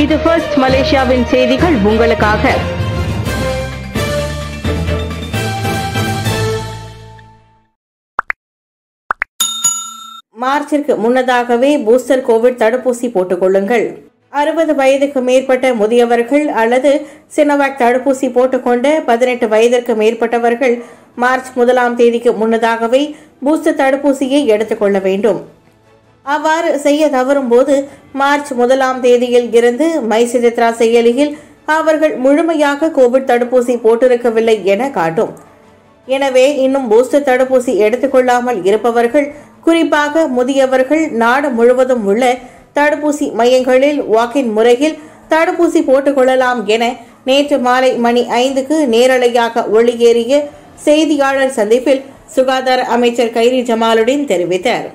இது ஃபர்ஸ்ட் மலேசியாவின் செய்திகள் உங்களுக்காக மார்ச்சிற்கு முன்னதாகவே பூஸ்டர் கோவிட் தடுப்பூசி போட்டுக் கொள்ளுங்கள் அறுபது வயதுக்கு மேற்பட்ட முதியவர்கள் அல்லது சினோவாக் தடுப்பூசி போட்டுக்கொண்ட பதினெட்டு வயதிற்கு மேற்பட்டவர்கள் மார்ச் முதலாம் தேதிக்கு முன்னதாகவே பூஸ்டர் தடுப்பூசியை எடுத்துக்கொள்ள வேண்டும் அவ்வாறு செய்ய தவறும் போது மார்ச் முதலாம் தேதியில் இருந்து மைசித்ரா செயலியில் அவர்கள் முழுமையாக கோவிட் தடுப்பூசி போட்டிருக்கவில்லை என காட்டும் எனவே இன்னும் பூஸ்டர் தடுப்பூசி எடுத்துக்கொள்ளாமல் இருப்பவர்கள் குறிப்பாக முதியவர்கள் நாடு முழுவதும் உள்ள தடுப்பூசி மையங்களில் வாக்கின் முறையில் தடுப்பூசி போட்டுக் கொள்ளலாம் என நேற்று மாலை மணி ஐந்துக்கு நேரலையாக ஒளியேறிய செய்தியாளர் சந்திப்பில் சுகாதார அமைச்சர் கைரி ஜமாலுடன் தெரிவித்தார்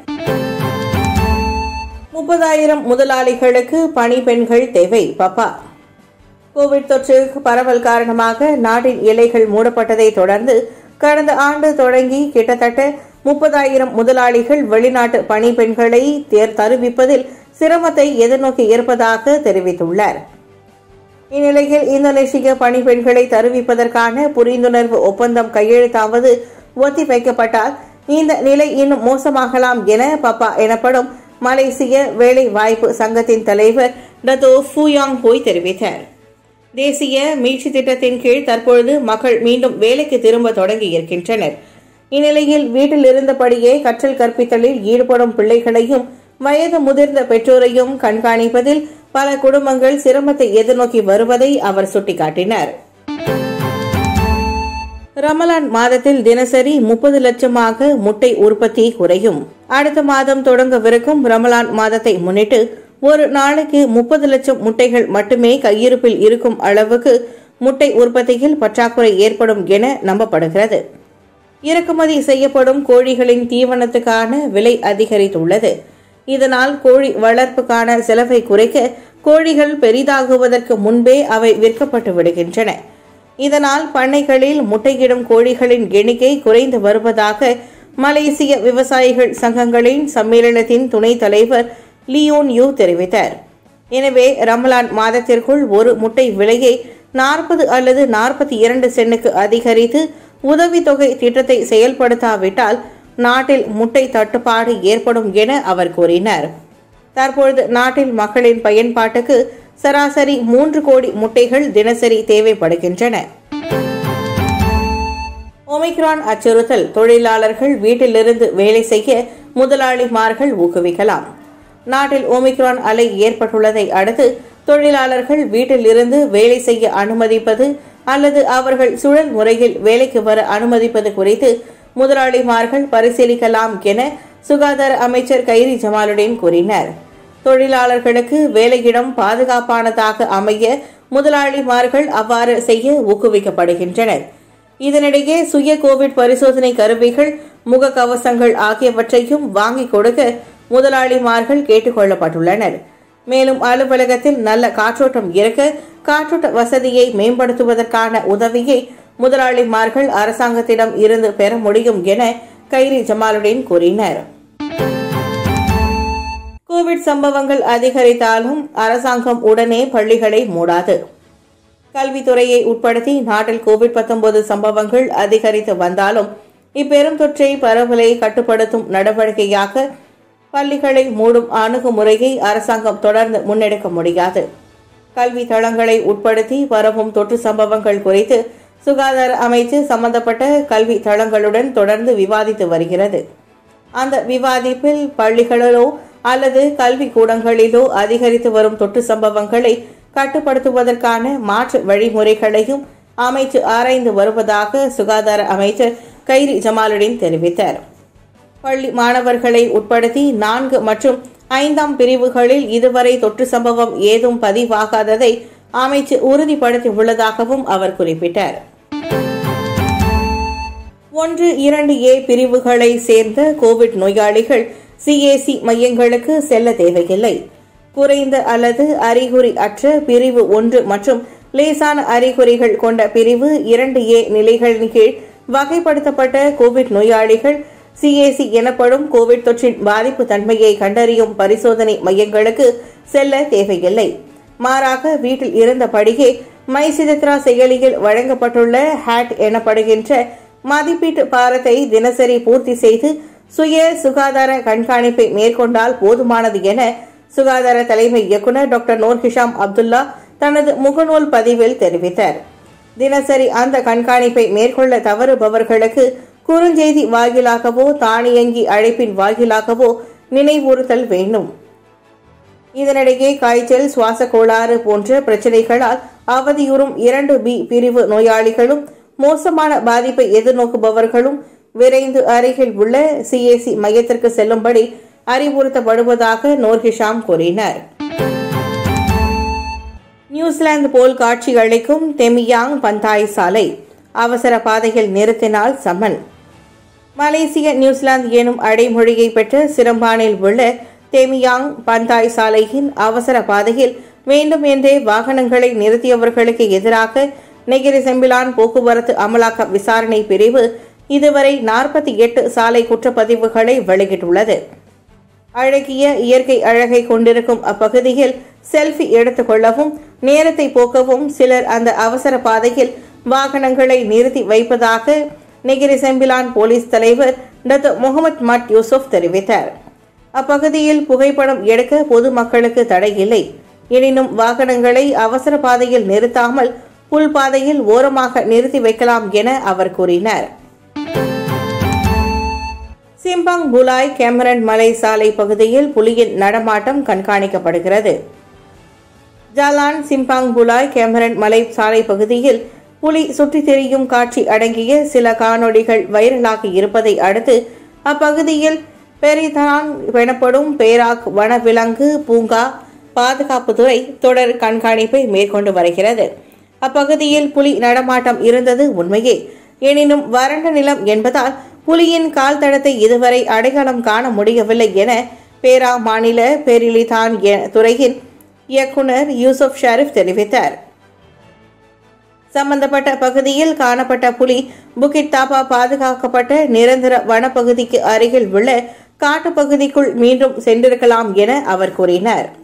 முப்பதாயிரம் முதலாளிகளுக்கு பணிப்பெண்கள் தேவை பப்பா கோவிட் தொற்று பரவல் காரணமாக நாட்டின் எல்லைகள் மூடப்பட்டதை தொடர்ந்து கடந்த ஆண்டு தொடங்கி கிட்டத்தட்ட முப்பதாயிரம் முதலாளிகள் வெளிநாட்டு பணிப்பெண்களை தேர் தருவிப்பதில் சிரமத்தை எதிர்நோக்கி இருப்பதாக தெரிவித்துள்ளார் இந்நிலையில் இந்தோனேஷிய பணிப்பெண்களை தருவிப்பதற்கான புரிந்துணர்வு ஒப்பந்தம் கையெழுத்தாவது ஒத்திவைக்கப்பட்டால் இந்த நிலை இன்னும் மோசமாகலாம் என பப்பா எனப்படும் மலேசிய வேலை வாய்ப்பு சங்கத்தின் தலைவர் டத்தோ ஃபூயாங் போய் தெரிவித்தார் தேசிய மீட்சி திட்டத்தின் கீழ் தற்பொழுது மக்கள் மீண்டும் வேலைக்கு திரும்ப தொடங்கி இருக்கின்றனர் இந்நிலையில் வீட்டில் இருந்தபடியே கற்றல் கற்பித்தலில் ஈடுபடும் பிள்ளைகளையும் வயது முதிர்ந்த பெற்றோரையும் கண்காணிப்பதில் பல குடும்பங்கள் சிரமத்தை எதிர்நோக்கி வருவதை அவர் சுட்டிக்காட்டினார் ரமலான் மாதத்தில் தினசரி முப்பது லட்சமாக முட்டை உற்பத்தி குறையும் அடுத்த மாதம் தொடங்கவிருக்கும் ரமலான் மாதத்தை முன்னிட்டு ஒரு நாளைக்கு முப்பது லட்சம் முட்டைகள் மட்டுமே கையிருப்பில் இருக்கும் அளவுக்கு முட்டை உற்பத்தியில் பற்றாக்குறை ஏற்படும் என நம்பப்படுகிறது இறக்குமதி செய்யப்படும் கோழிகளின் தீவனத்துக்கான விலை அதிகரித்துள்ளது இதனால் கோழி வளர்ப்புக்கான செலவை குறைக்க கோழிகள் பெரிதாகுவதற்கு முன்பே அவை விற்கப்பட்டு விடுகின்றன இதனால் பண்ணைகளில் முட்டையிடும் கோழிகளின் எண்ணிக்கை குறைந்து வருவதாக மலேசிய விவசாயிகள் சங்கங்களின் சம்மேளனத்தின் துணைத் தலைவர் லியோன் யூ தெரிவித்தார் எனவே ரமலான் மாதத்திற்குள் ஒரு முட்டை விலையை நாற்பது அல்லது நாற்பத்தி இரண்டு சென்னுக்கு அதிகரித்து உதவித்தொகை திட்டத்தை செயல்படுத்தாவிட்டால் நாட்டில் முட்டை தட்டுப்பாடு ஏற்படும் என அவர் கூறினார் தற்பொழுது நாட்டில் மக்களின் பயன்பாட்டுக்கு சராசரி மூன்று கோடி முட்டைகள் தினசரி தேவைப்படுகின்றன ஒமிக்ரான் அச்சுறுத்தல் தொழிலாளர்கள் வீட்டிலிருந்து வேலை செய்ய முதலாளிமார்கள் ஊக்குவிக்கலாம் நாட்டில் ஒமிக்ரான் அலை ஏற்பட்டுள்ளதை அடுத்து தொழிலாளர்கள் வீட்டில் இருந்து வேலை செய்ய அனுமதிப்பது அல்லது அவர்கள் சுழல் முறையில் வேலைக்கு வர அனுமதிப்பது குறித்து முதலாளிமார்கள் பரிசீலிக்கலாம் என சுகாதார அமைச்சர் கைரி ஜமாலுடன் கூறினார் தொழிலாளர்களுக்கு வேலையிடம் பாதுகாப்பானதாக அமைய முதலாளிமார்கள் அவ்வாறு செய்ய ஊக்குவிக்கப்படுகின்றனர் இதனிடையே சுய கோவிட் பரிசோதனை கருவிகள் முகக்கவசங்கள் ஆகியவற்றையும் வாங்கிக் கொடுக்க முதலாளிமார்கள் கேட்டுக்கொள்ளப்பட்டுள்ளனர் மேலும் அலுவலகத்தில் நல்ல காற்றோட்டம் இருக்க காற்றோட்ட வசதியை மேம்படுத்துவதற்கான உதவியை முதலாளிமார்கள் அரசாங்கத்திடம் இருந்து பெற முடியும் என கைரி ஜமாலுடன் கூறினர் கோவிட் சம்பவங்கள் அதிகரித்தாலும் அரசாங்கம் உடனே பள்ளிகளை மூடாது கல்வித்துறையை உட்படுத்தி நாட்டில் கோவிட் 19 சம்பவங்கள் அதிகரித்து வந்தாலும் இப்பெரும் தொற்றை பரவலை கட்டுப்படுத்தும் நடவடிக்கையாக பள்ளிகளை மூடும் அணுகுமுறையை அரசாங்கம் தொடர்ந்து முன்னெடுக்க முடியாது கல்வி தளங்களை உட்படுத்தி பரவும் தொற்று சம்பவங்கள் குறித்து சுகாதார அமைச்சு சம்பந்தப்பட்ட கல்வி தளங்களுடன் தொடர்ந்து விவாதித்து வருகிறது அந்த விவாதிப்பில் பள்ளிகளிலோ அல்லது கல்வி கூடங்களிலோ அதிகரித்து வரும் தொற்று சம்பவங்களை கட்டுப்படுத்துவதற்கான மாற்று வழிமுறைகளையும் அமைச்சு ஆராய்ந்து வருவதாக சுகாதார அமைச்சர் கைரி ஜமாலுடன் தெரிவித்தார் பள்ளி மாணவர்களை உட்படுத்தி நான்கு மற்றும் ஐந்தாம் பிரிவுகளில் இதுவரை தொற்று சம்பவம் ஏதும் பதிவாகாததை அமைச்சு உறுதிப்படுத்தியுள்ளதாகவும் அவர் குறிப்பிட்டார் ஒன்று இரண்டு ஏ பிரிவுகளை சேர்ந்த கோவிட் நோயாளிகள் சிஏசி மையங்களுக்கு செல்ல தேவையில்லை குறைந்த அல்லது அறிகுறி அற்ற பிரிவு ஒன்று மற்றும் லேசான அறிகுறிகள் கொண்ட பிரிவு இரண்டு ஏ நிலைகளின் கீழ் வகைப்படுத்தப்பட்ட கோவிட் நோயாளிகள் சிஏசி எனப்படும் கோவிட் தொற்றின் பாதிப்பு தன்மையை கண்டறியும் பரிசோதனை மையங்களுக்கு செல்ல தேவையில்லை மாறாக வீட்டில் இருந்தபடியே மை சிதத்ரா செயலியில் வழங்கப்பட்டுள்ள ஹேட் எனப்படுகின்ற மதிப்பீட்டு பாரத்தை தினசரி பூர்த்தி செய்து சுய சுகாதார கண்காணிப்பை மேற்கொண்டால் போதுமானது என சுகாதார தலைமை இயக்குநர் டாக்டர் நூர் ஹிஷாம் அப்துல்லா தனது முகநூல் பதிவில் தெரிவித்தார் தினசரி அந்த கண்காணிப்பை மேற்கொள்ள தவறுபவர்களுக்கு குறுஞ்செய்தி வாயிலாகவோ தானியங்கி அழைப்பின் வாயிலாகவோ நினைவூறுதல் வேண்டும் இதனிடையே காய்ச்சல் சுவாச கோளாறு போன்ற பிரச்சனைகளால் அவதியுறும் இரண்டு பி பிரிவு நோயாளிகளும் மோசமான பாதிப்பை எதிர்நோக்குபவர்களும் விரைந்து அருகில் உள்ள சிஏசி மையத்திற்கு செல்லும்படி அறிவுறுத்தப்படுவதாக நோர்ஹிஷாம் கூறினார் நியூசிலாந்து போல் காட்சி அளிக்கும் தெமியாங் பந்தாய் சாலை அவசர பாதையில் நிறுத்தினால் சமன் மலேசிய நியூசிலாந்து எனும் அடைமொழியை பெற்ற சிரம்பானில் உள்ள தெமியாங் பந்தாய் சாலையின் அவசர பாதையில் வேண்டும் என்றே வாகனங்களை நிறுத்தியவர்களுக்கு எதிராக நெகிரி செம்பிலான் போக்குவரத்து அமலாக்க விசாரணை பிரிவு இதுவரை நாற்பத்தி எட்டு சாலை குற்றப்பதிவுகளை வெளியிட்டுள்ளது அழகிய இயற்கை அழகை கொண்டிருக்கும் அப்பகுதியில் செல்ஃபி எடுத்துக் கொள்ளவும் நேரத்தை போக்கவும் சிலர் அந்த அவசர பாதையில் வாகனங்களை நிறுத்தி வைப்பதாக Negeri Sembilan police Datuk Mohamad Mat மட் யூசுப் தெரிவித்தார் அப்பகுதியில் புகைப்படம் எடுக்க பொதுமக்களுக்கு தடை இல்லை எனினும் வாகனங்களை அவசர பாதையில் நிறுத்தாமல் புல் பாதையில் ஓரமாக நிறுத்தி வைக்கலாம் என அவர் கூறினார் சிம்பாங் புலாய் கேமரன் மலை சாலை பகுதியில் புலியின் நடமாட்டம் கண்காணிக்கப்படுகிறது ஜாலான் சிம்பாங் புலாய் கேமரன் மலை சாலை பகுதியில் புலி சுற்றித் திரியும் காட்சி அடங்கிய சில காணொளிகள் வைரலாகி இருப்பதை அடுத்து அப்பகுதியில் பெரிதான் எனப்படும் பேராக் வனவிலங்கு பூங்கா பாதுகாப்புத்துறை தொடர் கண்காணிப்பை மேற்கொண்டு வருகிறது அப்பகுதியில் புலி நடமாட்டம் இருந்தது உண்மையே எனினும் வறண்ட நிலம் என்பதால் புலியின் கால் தடத்தை இதுவரை அடையாளம் காண முடியவில்லை என பேரா மாநில பேரிலிதான் துறையின் இயக்குனர் யூசுப் ஷரீப் தெரிவித்தார் சம்பந்தப்பட்ட பகுதியில் காணப்பட்ட புலி புகிட் தாபா பாதுகாக்கப்பட்ட நிரந்தர வனப்பகுதிக்கு அருகில் உள்ள காட்டுப்பகுதிக்குள் மீண்டும் சென்றிருக்கலாம் என அவர் கூறினார்